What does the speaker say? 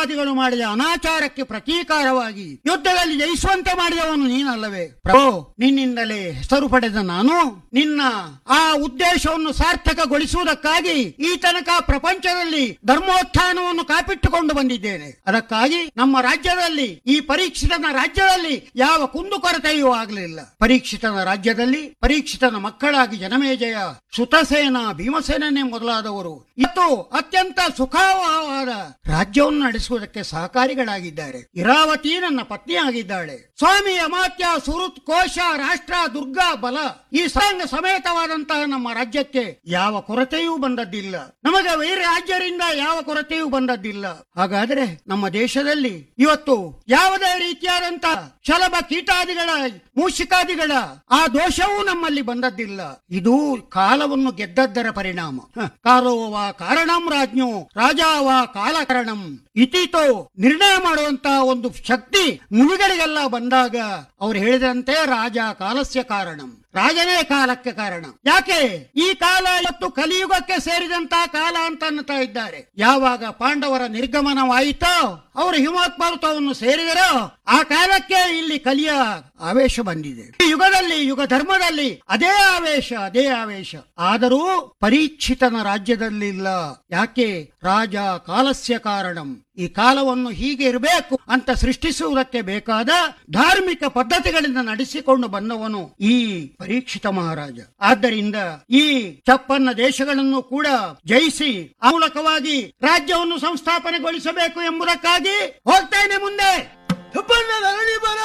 ಧರ್ಮಾದಿಗಳು ಮಾಡಿದ ಅನಾಚಾರಕ್ಕೆ ಪ್ರತೀಕಾರವಾಗಿ ಯುದ್ಧದಲ್ಲಿ ಜಯಿಸುವಂತೆ ಮಾಡಿದವನು ನೀನಲ್ಲವೇ ಪ್ರಭು ನಿನ್ನಿಂದಲೇ ಹೆಸರು ಪಡೆದ ನಾನು ನಿನ್ನ ಆ ಉದ್ದೇಶವನ್ನು ಸಾರ್ಥಕಗೊಳಿಸುವುದಕ್ಕಾಗಿ ಈ ತನಕ ಪ್ರಪಂಚದಲ್ಲಿ ಧರ್ಮೋತ್ಥಾನವನ್ನು ಕಾಪಿಟ್ಟುಕೊಂಡು ಬಂದಿದ್ದೇನೆ ಅದಕ್ಕಾಗಿ ನಮ್ಮ ರಾಜ್ಯದಲ್ಲಿ ಈ ಪರೀಕ್ಷಿತನ ರಾಜ್ಯದಲ್ಲಿ ಯಾವ ಕುಂದುಕೊರತೆಯೂ ಆಗಲಿಲ್ಲ ಪರೀಕ್ಷಿತನ ರಾಜ್ಯದಲ್ಲಿ ಪರೀಕ್ಷಿತನ ಮಕ್ಕಳಾಗಿ ಜನಮೇಜಯ ಸುತಸೇನ ಭೀಮಸೇನೇ ಮೊದಲಾದವರು ಇವತ್ತು ಅತ್ಯಂತ ಸುಖವಾದ ರಾಜ್ಯವನ್ನು ನಡೆಸುವುದಕ್ಕೆ ಸಹಕಾರಿಗಳಾಗಿದ್ದಾರೆ ಇರಾವತಿ ನನ್ನ ಪತ್ನಿಯಾಗಿದ್ದಾಳೆ ಸ್ವಾಮಿ ಅಮಾತ್ಯ ಸುರುತ್ ಕೋಶ ರಾಷ್ಟ್ರ ದುರ್ಗಾ ಬಲ ಈ ಸಂಘ ಸಮೇತವಾದಂತಹ ನಮ್ಮ ರಾಜ್ಯಕ್ಕೆ ಯಾವ ಕೊರತೆಯೂ ಬಂದದ್ದಿಲ್ಲ ನಮಗೆ ವೈರ ರಾಜ್ಯರಿಂದ ಯಾವ ಕೊರತೆಯೂ ಬಂದದ್ದಿಲ್ಲ ಹಾಗಾದ್ರೆ ನಮ್ಮ ದೇಶದಲ್ಲಿ ಇವತ್ತು ಯಾವುದೇ ರೀತಿಯಾದಂತಹ ಶಲಭ ಕೀಟಾದಿಗಳ ಮೂಷಿಕಾದಿಗಳ ಆ ದೋಷವೂ ನಮ್ಮಲ್ಲಿ ಬಂದದ್ದಿಲ್ಲ ಇದು ಕಾಲವನ್ನು ಗೆದ್ದದ್ದರ ಪರಿಣಾಮ ಹ, ಕಾಲೋವ ಕಾರಣಂ ರಾಜ್ಞೋ ರಾಜಾವ ಕಾಲ ಕಾರಣಂ ಇತಿತೋ ನಿರ್ಣಯ ಮಾಡುವಂತಹ ಒಂದು ಶಕ್ತಿ ಮುನಿಗಳಿಗೆಲ್ಲ ಬಂದಾಗ ಅವ್ರು ಹೇಳಿದಂತೆ ರಾಜ ಕಾಲಸ್ಯ ಕಾರಣಂ ರಾಜನೇ ಕಾಲಕ್ಕೆ ಕಾರಣ ಯಾಕೆ ಈ ಕಾಲ ಇವತ್ತು ಕಲಿಯುಗಕ್ಕೆ ಸೇರಿದಂತಹ ಕಾಲ ಅಂತ ಅನ್ನುತ್ತಾ ಇದ್ದಾರೆ ಯಾವಾಗ ಪಾಂಡವರ ನಿರ್ಗಮನವಾಯಿತೋ ಅವರು ಹಿಮವತ್ ಪರ್ವತವನ್ನು ಸೇರಿದರೋ ಆ ಕಾಲಕ್ಕೆ ಇಲ್ಲಿ ಕಲಿಯ ಆವೇಶ ಬಂದಿದೆ ಈ ಯುಗದಲ್ಲಿ ಯುಗ ಧರ್ಮದಲ್ಲಿ ಅದೇ ಆವೇಶ ಅದೇ ಆವೇಶ ಆದರೂ ಪರೀಕ್ಷಿತನ ರಾಜ್ಯದಲ್ಲಿಲ್ಲ ಯಾಕೆ ರಾಜ ಕಾಲಸ್ಯ ಕಾರಣಂ ಈ ಕಾಲವನ್ನು ಹೀಗೆ ಇರಬೇಕು ಅಂತ ಸೃಷ್ಟಿಸುವುದಕ್ಕೆ ಬೇಕಾದ ಧಾರ್ಮಿಕ ಪದ್ಧತಿಗಳಿಂದ ನಡೆಸಿಕೊಂಡು ಬಂದವನು ಈ ಪರೀಕ್ಷಿತ ಮಹಾರಾಜ ಆದ್ದರಿಂದ ಈ ಚಪ್ಪನ್ನ ದೇಶಗಳನ್ನು ಕೂಡ ಜಯಿಸಿ ಆ ಮೂಲಕವಾಗಿ ರಾಜ್ಯವನ್ನು ಸಂಸ್ಥಾಪನೆಗೊಳಿಸಬೇಕು ಎಂಬುದಕ್ಕಾಗಿ ಹೋಗ್ತೇನೆ ಮುಂದೆ ತಪ್ಪನ್ನ ನರಳಿ ಬರ